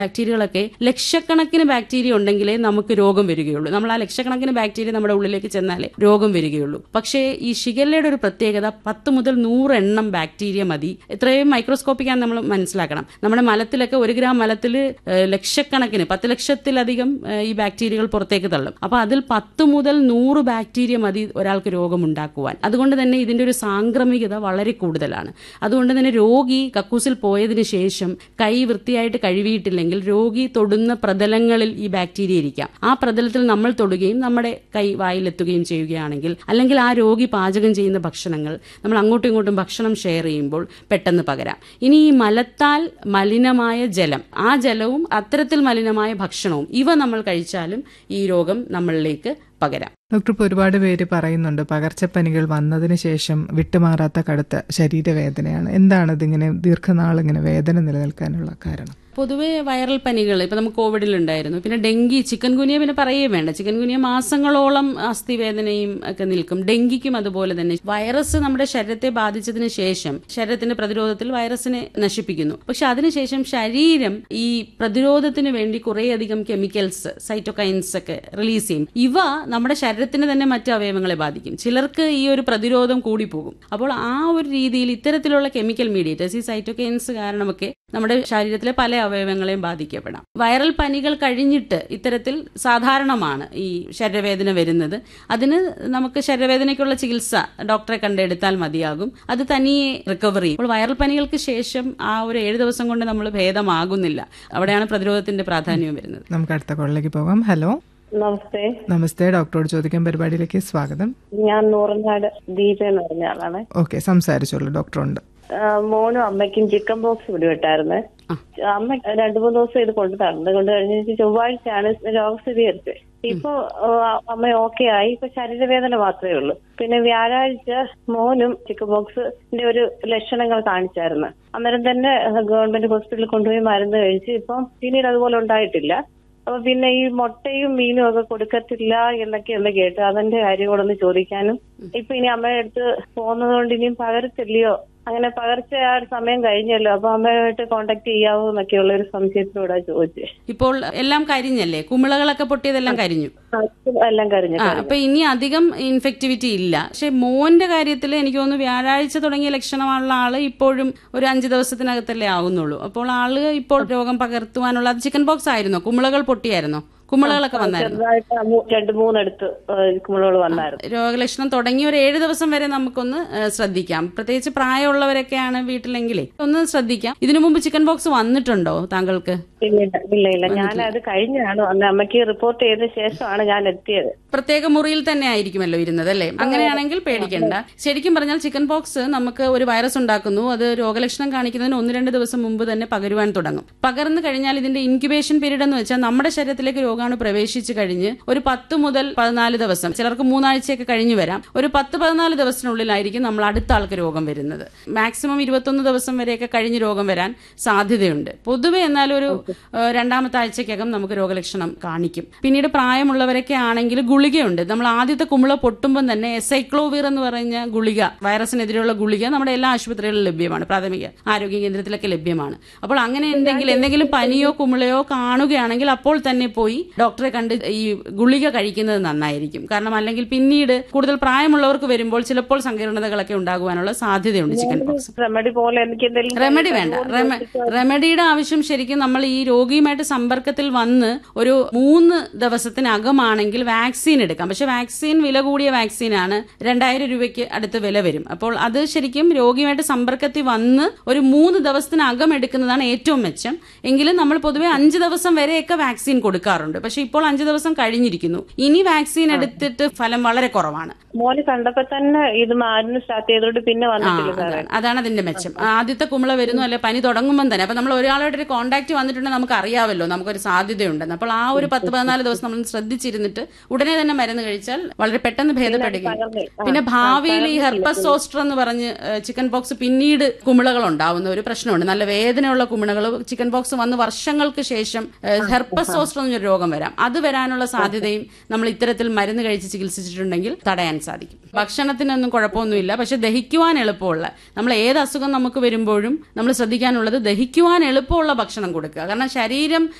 ബാക്ടീരിയകളൊക്കെ ലക്ഷക്കണക്കിന് ബാക്ടീരിയ ഉണ്ടെങ്കിലേ നമുക്ക് രോഗം വരികയുള്ളൂ നമ്മൾ ആ ലക്ഷക്കണക്കിന് ബാക്ടീരിയ നമ്മുടെ ഉള്ളിലേക്ക് ചെന്നാലേ രോഗം വരികയുള്ളൂ പക്ഷേ ഈ ഷിഗല്ലയുടെ ഒരു പ്രത്യേകത പത്ത് മുതൽ നൂറ് എണ്ണം ബാക്ടീരിയ മതി ഇത്രയും മൈക്രോസ്കോപ്പിക്കാണ് നമ്മൾ മനസ്സിലാക്കണം നമ്മുടെ മലത്തിലൊക്കെ ഒരു ഗ്രാം മലത്തിൽ ലക്ഷക്കണക്കിന് പത്ത് ലക്ഷത്തിലധികം ഏഹ്, ഈ ബാക്ടീരിയകൾ പുറത്തേക്ക് തള്ളും അപ്പൊ അതിൽ പത്ത് മുതൽ നൂറ് ബാക്ടീരിയ മതി ഒരാൾക്ക് രോഗമുണ്ടാക്കുവാൻ അതുകൊണ്ട് തന്നെ ഇതിന്റെ ഒരു സാംക്രമികത വളരെ കൂടുതലാണ് അതുകൊണ്ട് തന്നെ രോഗി കക്കൂസിൽ പോയതിനു ശേഷം കൈ വൃത്തിയായിട്ട് കഴുകിയിട്ടില്ലെങ്കിൽ രോഗി തൊടുന്ന പ്രതലങ്ങളിൽ ഈ ബാക്ടീരിയ ഇരിക്കാം ആ പ്രതലത്തിൽ നമ്മൾ തൊടുകയും നമ്മുടെ കൈ വായിലെത്തുകയും ചെയ്യുകയാണെങ്കിൽ അല്ലെങ്കിൽ ആ രോഗി പാചകം ചെയ്യുന്ന ഭക്ഷണങ്ങൾ നമ്മൾ അങ്ങോട്ടും ഇങ്ങോട്ടും ഭക്ഷണം ഷെയർ ചെയ്യുമ്പോൾ പെട്ടെന്ന് പകരാം ഇനി ഈ മലത്താൽ മലിനമായ ജലം ആ ജലവും അത്തരത്തിൽ മലിനമായ ഭക്ഷണവും ഇവ നമ്മൾ കഴിച്ചാലും ഈ രോഗം നമ്മളിലേക്ക് പകരാം ഡോക്ടർ ഇപ്പോൾ ഒരുപാട് പേര് പറയുന്നുണ്ട് പകർച്ചപ്പനികൾ വന്നതിന് ശേഷം വിട്ടുമാറാത്ത കടുത്ത ശരീരവേദനയാണ് എന്താണ് ഇതിങ്ങനെ ദീർഘനാൾ ഇങ്ങനെ വേദന നിലനിൽക്കാനുള്ള കാരണം പൊതുവെ വൈറൽ പനികൾ ഇപ്പൊ നമുക്ക് കോവിഡിൽ ഉണ്ടായിരുന്നു പിന്നെ ഡെങ്കി ചിക്കൻ ഗുനിയ പിന്നെ പറയേ വേണ്ട ചിക്കൻ ഗുനിയ മാസങ്ങളോളം അസ്ഥിവേദനയും ഒക്കെ നിൽക്കും ഡെങ്കിക്കും അതുപോലെ തന്നെ വൈറസ് നമ്മുടെ ശരീരത്തെ ബാധിച്ചതിന് ശേഷം ശരീരത്തിന്റെ പ്രതിരോധത്തിൽ വൈറസിനെ നശിപ്പിക്കുന്നു പക്ഷെ അതിനുശേഷം ശരീരം ഈ പ്രതിരോധത്തിന് വേണ്ടി കുറേയധികം കെമിക്കൽസ് സൈറ്റോകൈൻസ് ഒക്കെ റിലീസ് ചെയ്യും ഇവ നമ്മുടെ ശരീരത്തിന് തന്നെ മറ്റു അവയവങ്ങളെ ബാധിക്കും ചിലർക്ക് ഈ ഒരു പ്രതിരോധം കൂടിപ്പോകും അപ്പോൾ ആ ഒരു രീതിയിൽ ഇത്തരത്തിലുള്ള കെമിക്കൽ മീഡിയേറ്റേഴ്സ് ഈ സൈറ്റോകൈൻസ് കാരണമൊക്കെ നമ്മുടെ ശരീരത്തിലെ പല അവയവങ്ങളെയും ബാധിക്കപ്പെടാം വൈറൽ പനികൾ കഴിഞ്ഞിട്ട് ഇത്തരത്തിൽ സാധാരണമാണ് ഈ ശരീരവേദന വരുന്നത് അതിന് നമുക്ക് ശരീരവേദനയ്ക്കുള്ള ചികിത്സ ഡോക്ടറെ കണ്ടെടുത്താൽ മതിയാകും അത് തനിയെ റിക്കവർ ചെയ്യും അപ്പോൾ വൈറൽ പനികൾക്ക് ശേഷം ആ ഒരു ഏഴ് ദിവസം കൊണ്ട് നമ്മൾ ഭേദമാകുന്നില്ല അവിടെയാണ് പ്രതിരോധത്തിന്റെ പ്രാധാന്യം വരുന്നത് നമുക്ക് അടുത്ത കോളിലേക്ക് പോകാം ഹലോ നമസ്തേ നമസ്തേ ഡോക്ടറോട് ചോദിക്കാൻ പരിപാടിയിലേക്ക് സ്വാഗതം ഞാൻ നൂറനാട് ദീപ എന്ന് പറഞ്ഞ ആളാണ് ഓക്കെ സംസാരിച്ചോളൂ ഡോക്ടറുണ്ട് ആ, മോനും അമ്മയ്ക്കും ചിക്കൻ ബോക്സ് പിടിപെട്ടായിരുന്നു അമ്മ രണ്ടു മൂന്ന് ദിവസം ഇത് കൊണ്ടു തന്നത് കൊണ്ട് കഴിഞ്ഞ ചൊവ്വാഴ്ചയാണ് രോഗം സ്ഥിരീകരിച്ചത് ഇപ്പൊ ആ, അമ്മ ഓക്കെ ആയി ഇപ്പൊ ശരീരവേദന മാത്രമേ ഉള്ളൂ പിന്നെ വ്യാഴാഴ്ച മോനും ചിക്കൻ ബോക്സിന്റെ ഒരു ലക്ഷണങ്ങൾ കാണിച്ചായിരുന്നു അന്നേരം തന്നെ ഗവൺമെന്റ് ഹോസ്പിറ്റലിൽ കൊണ്ടുപോയി മരുന്ന് കഴിച്ച് ഇപ്പം പിന്നീട് അതുപോലെ ഉണ്ടായിട്ടില്ല അപ്പൊ പിന്നെ ഈ മുട്ടയും മീനും ഒക്കെ കൊടുക്കത്തില്ല എന്നൊക്കെ ഒന്ന് കേട്ടു അതിന്റെ കാര്യം കൂടെ ഒന്ന് ചോദിക്കാനും ഇപ്പൊ ഇനി അമ്മയുടെ അടുത്ത് പോകുന്നത് കൊണ്ട് ഇനിയും പകരത്തില്ലയോ അങ്ങനെ പകർച്ച ആ ഒരു സമയം കഴിഞ്ഞല്ലോ അപ്പൊ അമ്മയുമായിട്ട് കോണ്ടാക്ട് ചെയ്യാവോ എന്നൊക്കെയുള്ള ഒരു സംശയത്തിലൂടെ ചോദിച്ചേ ഇപ്പോൾ എല്ലാം കരിഞ്ഞല്ലേ കുമിളകളൊക്കെ പൊട്ടിയതെല്ലാം കരിഞ്ഞു എല്ലാം കഴിഞ്ഞു ആ അപ്പൊ ഇനി അധികം ഇൻഫെക്ടിവിറ്റി ഇല്ല പക്ഷെ മോന്റെ കാര്യത്തിൽ എനിക്ക് തോന്നുന്നു വ്യാഴാഴ്ച തുടങ്ങിയ ലക്ഷണമുള്ള ആള് ഇപ്പോഴും ഒരു അഞ്ച് ദിവസത്തിനകത്തല്ലേ ആവുന്നുള്ളൂ അപ്പോൾ ആള് ഇപ്പോൾ രോഗം പകർത്തുവാനുള്ള അത് ചിക്കൻ ബോക്സ് ആയിരുന്നോ കുമിളകൾ പൊട്ടിയായിരുന്നോ കുമിളകളൊക്കെ വന്നായിരുന്നു ചെറുതായിട്ട് അമ്മ- രണ്ട് മൂന്നെടുത്ത് കുമ്പളോട് വന്നായിരുന്നു രോഗലക്ഷണം തുടങ്ങി ഒരു ഏഴ് ദിവസം വരെ നമുക്കൊന്ന് ഏഹ്, ശ്രദ്ധിക്കാം പ്രത്യേകിച്ച് പ്രായമുള്ളവരൊക്കെയാണ് വീട്ടിലെങ്കിലേ ഒന്ന് ശ്രദ്ധിക്കാം ഇതിനു മുമ്പ് ചിക്കൻ ബോക്സ് വന്നിട്ടുണ്ടോ താങ്കൾക്ക് ഇല്ല ഇല്ല, ഇല്ല ഇല്ല ഞാൻ അത് കഴിഞ്ഞാണ് വന്നത് അമ്മയ്ക്ക് റിപ്പോർട്ട് ചെയ്ത ശേഷമാണ് ഞാൻ എത്തിയത് പ്രത്യേക മുറിയിൽ തന്നെ ആയിരിക്കുമല്ലോ ഇരുന്നത് അല്ലേ അങ്ങനെയാണെങ്കിൽ പേടിക്കണ്ട ശരിക്കും പറഞ്ഞാൽ ചിക്കൻ പോക്സ് നമുക്ക് ഒരു വൈറസ് ഉണ്ടാക്കുന്നു അത് രോഗലക്ഷണം കാണിക്കുന്നതിന് ഒന്ന് രണ്ട് ദിവസം മുമ്പ് തന്നെ പകരുവാൻ തുടങ്ങും പകർന്നു കഴിഞ്ഞാൽ ഇതിന്റെ ഇൻക്യുബേഷൻ പീരീഡ് എന്ന് വെച്ചാൽ നമ്മുടെ ശരീരത്തിലേക്ക് രോഗാണു പ്രവേശിച്ചു കഴിഞ്ഞ് ഒരു പത്ത് മുതൽ പതിനാല് ദിവസം ചിലർക്ക് മൂന്നാഴ്ചയൊക്കെ കഴിഞ്ഞു വരാം ഒരു പത്ത് പതിനാല് ദിവസത്തിനുള്ളിലായിരിക്കും നമ്മൾ അടുത്ത ആൾക്ക് രോഗം വരുന്നത് മാക്സിമം ഇരുപത്തൊന്ന് ദിവസം വരെയൊക്കെ കഴിഞ്ഞ് രോഗം വരാൻ സാധ്യതയുണ്ട് പൊതുവെ എന്നാൽ ഒരു ഏഹ്, രണ്ടാമത്തെ ആഴ്ചക്കകം നമുക്ക് രോഗലക്ഷണം കാണിക്കും പിന്നീട് പ്രായമുള്ളവരൊക്കെ ആണെങ്കിൽ ഗുളികയുണ്ട് നമ്മൾ ആദ്യത്തെ കുമിള പൊട്ടുമ്പോൾ തന്നെ എസൈക്ലോവീർ എന്ന് പറഞ്ഞ ഗുളിക വൈറസിനെതിരെയുള്ള ഗുളിക നമ്മുടെ എല്ലാ ആശുപത്രികളിലും ലഭ്യമാണ് പ്രാഥമിക ആരോഗ്യ കേന്ദ്രത്തിലൊക്കെ ലഭ്യമാണ് അപ്പോൾ അങ്ങനെ എന്തെങ്കിലും എന്തെങ്കിലും പനിയോ കുമിളയോ കാണുകയാണെങ്കിൽ അപ്പോൾ തന്നെ പോയി ഡോക്ടറെ കണ്ട് ഈ ഗുളിക കഴിക്കുന്നത് നന്നായിരിക്കും കാരണം അല്ലെങ്കിൽ പിന്നീട് കൂടുതൽ പ്രായമുള്ളവർക്ക് വരുമ്പോൾ ചിലപ്പോൾ സങ്കീർണതകളൊക്കെ ഉണ്ടാകുവാനുള്ള സാധ്യതയുണ്ട് ചിക്കൻ പോക്സ് റെമഡി പോലെ എനിക്ക് എന്തെങ്കിലും റെമഡി വേണ്ട റെമ- റെമഡിയുടെ ആവശ്യം ശരിക്കും നമ്മൾ ഈ രോഗിയുമായിട്ട് സമ്പർക്കത്തിൽ വന്ന് ഒരു മൂന്ന് ദിവസത്തിനകമാണെങ്കിൽ വാക്സിൻ എടുക്കാം പക്ഷെ വാക്സിൻ വില കൂടിയ വാക്സിനാണ് രണ്ടായിരം രൂപയ്ക്ക് അടുത്ത് വില വരും അപ്പോൾ അത് ശരിക്കും രോഗിയുമായിട്ട് സമ്പർക്കത്തിൽ വന്ന് ഒരു മൂന്ന് ദിവസത്തിനകം എടുക്കുന്നതാണ് ഏറ്റവും മെച്ചം എങ്കിലും നമ്മൾ പൊതുവെ അഞ്ച് ദിവസം വരെയൊക്കെ വാക്സിൻ കൊടുക്കാറുണ്ട് പക്ഷെ ഇപ്പോൾ അഞ്ച് ദിവസം കഴിഞ്ഞിരിക്കുന്നു ഇനി വാക്സിൻ എടുത്തിട്ട് ഫലം വളരെ കുറവാണ് മോന് കണ്ടപ്പോ തന്നെ ഇത് മരുന്ന് സ്റ്റാർട്ട് ചെയ്തോണ്ട് പിന്നെ ആ, വന്നിട്ടില്ല സാറേ അതാണ് അതാണ് അതിന്റെ മെച്ചം ആദ്യത്തെ കുമിള വരുന്നു അല്ലെ പനി തുടങ്ങുമ്പോൾ തന്നെ അപ്പൊ നമ്മൾ ഒരാളായിട്ട് ഒരു കോൺടാക്ട് വന്നിട്ടുണ്ടെങ്കിൽ നമുക്ക് അറിയാമല്ലോ നമുക്കൊരു സാധ്യതയുണ്ടെന്ന് അപ്പോൾ ആ ഒരു പത്ത് പതിനാല് ദിവസം നമ്മൾ ശ്രദ്ധിച്ചിരുന്നിട്ട് ഉടനെ തന്നെ മരുന്ന് കഴിച്ചാൽ വളരെ പെട്ടെന്ന് ഭേദപ്പെടുകയും പകർന്നേ. ആ, പിന്നെ ഭാവിയിൽ ഈ ഹെർപ്പസ് സോസ്റ്റർ എന്ന് പറഞ്ഞ് ചിക്കൻ ബോക്സ് പിന്നീട് കുമിളകൾ ഉണ്ടാവുന്ന ഒരു പ്രശ്നമുണ്ട് നല്ല വേദനയുള്ള കുമിളകൾ ചിക്കൻ ബോക്സ് വന്ന് വർഷങ്ങൾക്ക് ശേഷം ഹെർപ്പസ് സോസ്റ്റർ എന്നൊരു രോഗം രോഗം വരാം അത് വരാനുള്ള സാധ്യതയും നമ്മൾ ഇത്തരത്തിൽ മരുന്ന് കഴിച്ച് ചികിത്സിച്ചിട്ടുണ്ടെങ്കിൽ തടയാൻ സാധിക്കും ഭക്ഷണത്തിനൊന്നും കുഴപ്പമൊന്നുമില്ല പക്ഷെ ദഹിക്കുവാൻ എളുപ്പമുള്ള നമ്മൾ ഏത് അസുഖം നമുക്ക് വരുമ്പോഴും നമ്മൾ ശ്രദ്ധിക്കാനുള്ളത് ദഹിക്കുവാൻ എളുപ്പമുള്ള ഭക്ഷണം കൊടുക്കുക കാരണം ശരീരം